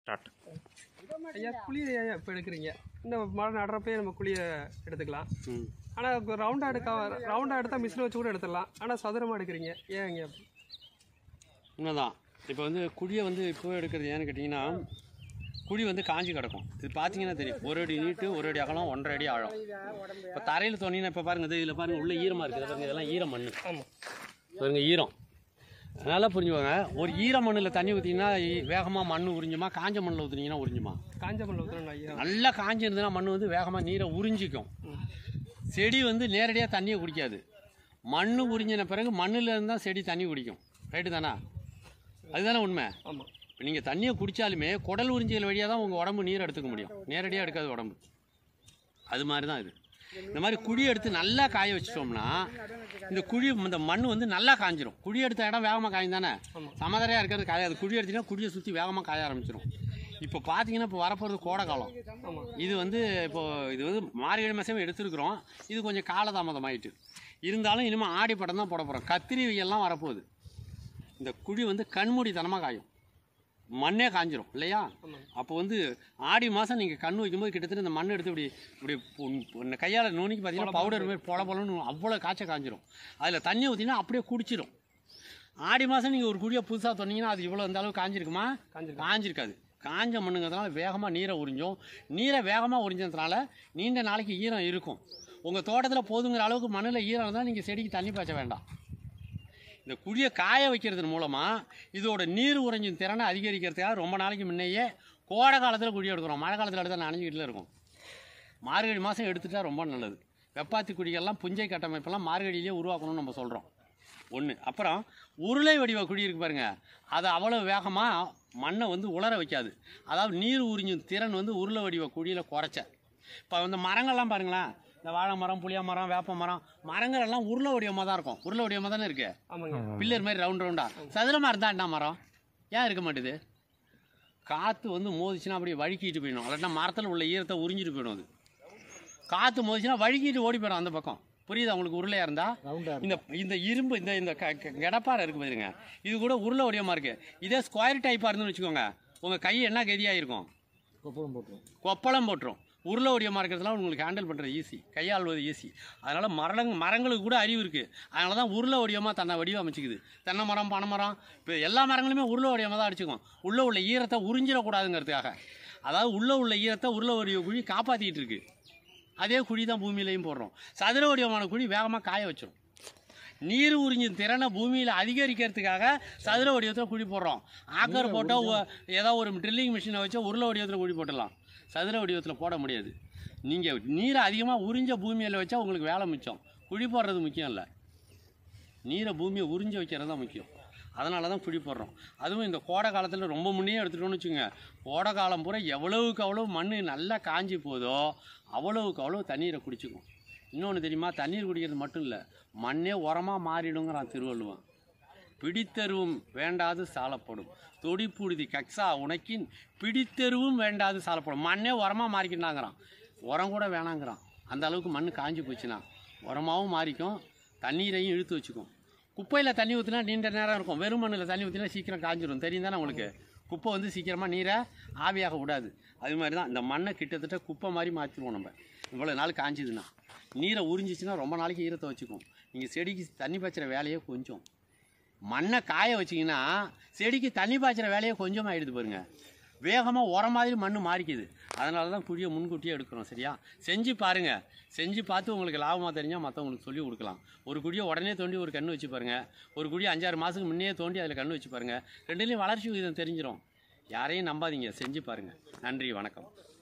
Start ஐயா குழி ஐயா இப்போ எடுக்கிறீங்க இந்த மரம் நடுறப்பே நம்ம குழியை எடுத்துக்கலாம் ம் ஆனால் ரவுண்டாக எடுக்க ரவுண்டாக எடுத்தால் மிஷினை வச்சு கூட எடுத்துடலாம் ஆனால் சதுரமாக எடுக்கிறீங்க ஏன் ஐயா உண்மைதான் இப்போ வந்து குழியை வந்து இப்போ எடுக்கிறது ஏன்னு கேட்டிங்கன்னா குழி வந்து காஞ்சி கிடக்கும் இது பார்த்தீங்கன்னா தெரியும் ஒரு அடி நீட்டு ஒரு அடி அகலம் ஒன்றரை அடி ஆழம் இப்போ தரையில் தோணினா இப்போ பாருங்க இது இதில் பாருங்க உள்ள ஈரமாக இருக்குது பாருங்க இதெல்லாம் ஈர மண் ஆமாம் பாருங்க ஈரம் நல்லா புரிஞ்சுக்கோங்க ஒரு ஈர மண்ணில் தண்ணி ஊற்றிங்கன்னா வேகமாக மண் உறிஞ்சுமா காஞ்ச மண்ணில் ஊற்றுனீங்கன்னா உறிஞ்சுமா காஞ்ச மண்ணில் ஊற்றணும் ஐயா நல்லா காஞ்சி இருந்ததுன்னா மண் வந்து வேகமாக நீரை உறிஞ்சிக்கும் செடி வந்து நேரடியாக தண்ணியை குடிக்காது மண் உறிஞ்சின பிறகு மண்ணில் இருந்து தான் செடி தண்ணி குடிக்கும் ரைட்டு தானே அதுதானே உண்மை ஆமாம் இப்போ நீங்கள் தண்ணியை குடித்தாலுமே குடல் உறிஞ்சிகள் வழியாக தான் உங்கள் உடம்பு நீர் எடுத்துக்க முடியும் நேரடியாக எடுக்காது உடம்பு அது மாதிரி தான் இது இந்த மாதிரி குழி எடுத்து நல்லா காய வச்சிட்டோம்னா இந்த குழி இந்த மண் வந்து நல்லா காஞ்சிரும் குழி எடுத்த இடம் வேகமாக காய்ந்தானே சமதரையாக இருக்கிறது காயாது குழி எடுத்தீங்கன்னா குழியை சுற்றி வேகமாக காய ஆரம்பிச்சிடும் இப்போ பார்த்தீங்கன்னா இப்போ வரப்போகிறது கோடை காலம் இது வந்து இப்போ இது வந்து மார்கழி மாதம் எடுத்துருக்குறோம் இது கொஞ்சம் காலதாமதமாயிட்டு இருந்தாலும் இனிமேல் ஆடி படம் தான் போட போகிறோம் கத்திரி எல்லாம் வரப்போகுது இந்த குழி வந்து கண்மூடித்தனமாக காயும் மண்ணே காஞ்சிரும் இல்லையா அப்போ வந்து ஆடி மாதம் நீங்கள் கண் வைக்கும்போது கிட்டத்தட்ட இந்த மண் எடுத்து இப்படி இப்படி பொன்- பொன் கையால் நுணுக்கி பார்த்தீங்கன்னா பவுடர் மாதிரி பொல பொலன்னு அவ்வளோ காய்ச்ச காஞ்சிரும் அதில் தண்ணி ஊற்றினா அப்படியே குடிச்சிடும் ஆடி மாதம் நீங்கள் ஒரு குழியை புதுசாக சொன்னீங்கன்னா அது இவ்வளோ இந்த அளவு காஞ்சிருக்குமா காஞ்சிருக்கும். காஞ்சிருக்காது காஞ்ச மண்ணுங்கிறதுனால வேகமாக நீரை உறிஞ்சும் நீரை வேகமாக உறிஞ்சதுனால நீண்ட நாளைக்கு ஈரம் இருக்கும் உங்கள் தோட்டத்தில் போதுங்கிற அளவுக்கு மண்ணில் ஈரம் இருந்தால் நீங்கள் செடிக்கு தண்ணி பாய்ச்ச வேண்டாம் இந்த குழியை காய வைக்கிறது மூலமாக இதோட நீர் உறிஞ்சும் திறனை அதிகரிக்கிறதுக்காக ரொம்ப நாளைக்கு முன்னையே கோடை காலத்தில் குழி எடுக்கிறோம் மழை காலத்தில் எடுத்தால் நனைஞ்சிக்கிட்டு இருக்கும் மார்கழி மாதம் எடுத்துட்டா ரொம்ப நல்லது வெப்பாத்தி குழிகள்லாம் புஞ்சை கட்டமைப்பெல்லாம் மார்கழியிலே உருவாக்கணும்னு நம்ம சொல்கிறோம் ஒன்று அப்புறம் உருளை வடிவ குழி இருக்கு பாருங்க அது அவ்வளோ வேகமாக மண்ணை வந்து உலர வைக்காது அதாவது நீர் உறிஞ்சும் திறன் வந்து உருளை வடிவ குழியில் குறைச்ச இப்போ இந்த மரங்கள்லாம் பாருங்களேன் இந்த வாழை மரம் புளிய மரம் வேப்ப மரம் மரங்கள் எல்லாம் உருளை வடிவமாக தான் இருக்கும் உருளை வடிவமாக தானே இருக்குது ஆமாங்க பில்லர் மாதிரி ரவுண்ட் ரவுண்டா சதுரமாக இருந்தா என்ன மரம் ஏன் இருக்க மாட்டுது காற்று வந்து மோதிச்சுன்னா அப்படியே வழுக்கிட்டு போயிடும் இல்லாட்டினா மரத்தில் உள்ள ஈரத்தை உறிஞ்சிட்டு போயிடும் அது காற்று மோதிச்சுன்னா வழுக்கிட்டு ஓடி போயிடும் அந்த பக்கம் புரியுதா உங்களுக்கு உருளையாக இருந்தா இந்த இந்த இரும்பு இந்த இந்த க- க- கடப்பாறை இருக்கு பாருங்க இது கூட உருளை வடிவமாக இருக்கு இதே ஸ்கொயர் டைப்பாக இருந்துன்னு வச்சுக்கோங்க உங்கள் கை என்ன கதியாக இருக்கும் கொப்பளம் போட்டுரும் உருளை வடிவமாக இருக்கிறதுலாம் உங்களுக்கு ஹேண்டில் பண்ணுறது ஈஸி கையாள்வது ஈஸி அதனால் மரங்க மரங்களுக்கு கூட அறிவு இருக்குது அதனால தான் உருளை வடிவமாக தன்னை வடிவம் அமைச்சிக்குது தென்னை மரம் பனை மரம் இப்போ எல்லா மரங்களுமே உருளை வடிவமாக தான் அடிச்சுக்கும் உள்ளே உள்ள ஈரத்தை உறிஞ்சிடக்கூடாதுங்கிறதுக்காக அதாவது உள்ளே உள்ள ஈரத்தை உருளை வடிவ குழி காப்பாற்றிக்கிட்டு இருக்கு அதே குழி தான் பூமியிலையும் போடுறோம் சதுர வடிவமான குழி வேகமாக காய வச்சிரும் நீர் உறிஞ்சும் திறனை பூமியில் அதிகரிக்கிறதுக்காக சதுர வடிவத்தில் குழி போடுறோம் ஆக்கர் போட்டால் ஏதோ ஒரு ட்ரில்லிங் மிஷினை வச்சு உருளை வடிவத்தில் குழி போட்டுடலாம் சதுர வடிவத்தில் போட முடியாது நீங்கள் நீரை அதிகமாக உறிஞ்ச பூமியில் வச்சா உங்களுக்கு வேலை மிச்சம் குழி போடுறது முக்கியம் இல்லை நீரை பூமியை உறிஞ்ச வைக்கிறது தான் முக்கியம் அதனால தான் குழி போடுறோம் அதுவும் இந்த கோடை காலத்தில் ரொம்ப முன்னே எடுத்துட்டோம்னு வச்சுக்கோங்க கோடை காலம் பூரா எவ்வளவுக்கு அவ்வளோ மண் நல்லா காஞ்சி போதோ அவ்வளவுக்கு அவ்வளோ தண்ணீரை குடிச்சுக்கும் இன்னொன்று தெரியுமா தண்ணீர் குடிக்கிறது மட்டும் இல்லை மண்ணே உரமாக மாறிடுங்கிறான் திருவள்ளுவன் பிடித்தருவும் வேண்டாது சாலப்படும் தொடிப்புழுதி கக்ஸா உனக்கின் பிடித்தருவும் வேண்டாது சாலப்படும் மண்ணே உரமாக மாறிக்கிட்டாங்கிறான் உரம் கூட வேணாங்கிறான் அந்த அளவுக்கு மண் காஞ்சி போச்சுன்னா உரமாகவும் மாறிக்கும் தண்ணீரையும் இழுத்து வச்சுக்கும் குப்பையில் தண்ணி ஊற்றினா நீண்ட நேரம் இருக்கும் வெறும் மண்ணில் தண்ணி ஊற்றினா சீக்கிரம் காஞ்சிரும் தெரியும் தானே உங்களுக்கு குப்பை வந்து சீக்கிரமாக நீரை ஆவியாக விடாது அது மாதிரி தான் இந்த மண்ணை கிட்டத்தட்ட குப்பை மாதிரி மாற்றிடுவோம் நம்ம இவ்வளோ நாள் காஞ்சிதுன்னா நீரை உறிஞ்சிச்சுன்னா ரொம்ப நாளைக்கு ஈரத்தை வச்சுக்கும் நீங்கள் செடிக்கு தண்ணி பாய்ச்சுற வேலையே கொஞ்சம் மண்ணை காய வச்சிங்கன்னா செடிக்கு தண்ணி பாய்ச்சுற வேலையே கொஞ்சமாக ஆயிடுது பாருங்க வேகமாக உரம் மாதிரி மண் மாறிக்குது அதனால தான் குழியை முன்கூட்டியே எடுக்கிறோம் சரியா செஞ்சு பாருங்கள் செஞ்சு பார்த்து உங்களுக்கு லாபமாக தெரிஞ்சால் மற்றவங்களுக்கு சொல்லி கொடுக்கலாம் ஒரு குழியை உடனே தோண்டி ஒரு கன்று வச்சு பாருங்கள் ஒரு குழி அஞ்சாறு மாதத்துக்கு முன்னே தோண்டி அதில் கன்று வச்சு பாருங்கள் ரெண்டுலேயும் வளர்ச்சி விகிதம் தெரிஞ்சிடும் யாரையும் நம்பாதீங்க செஞ்சு பாருங்கள் நன்றி வணக்கம்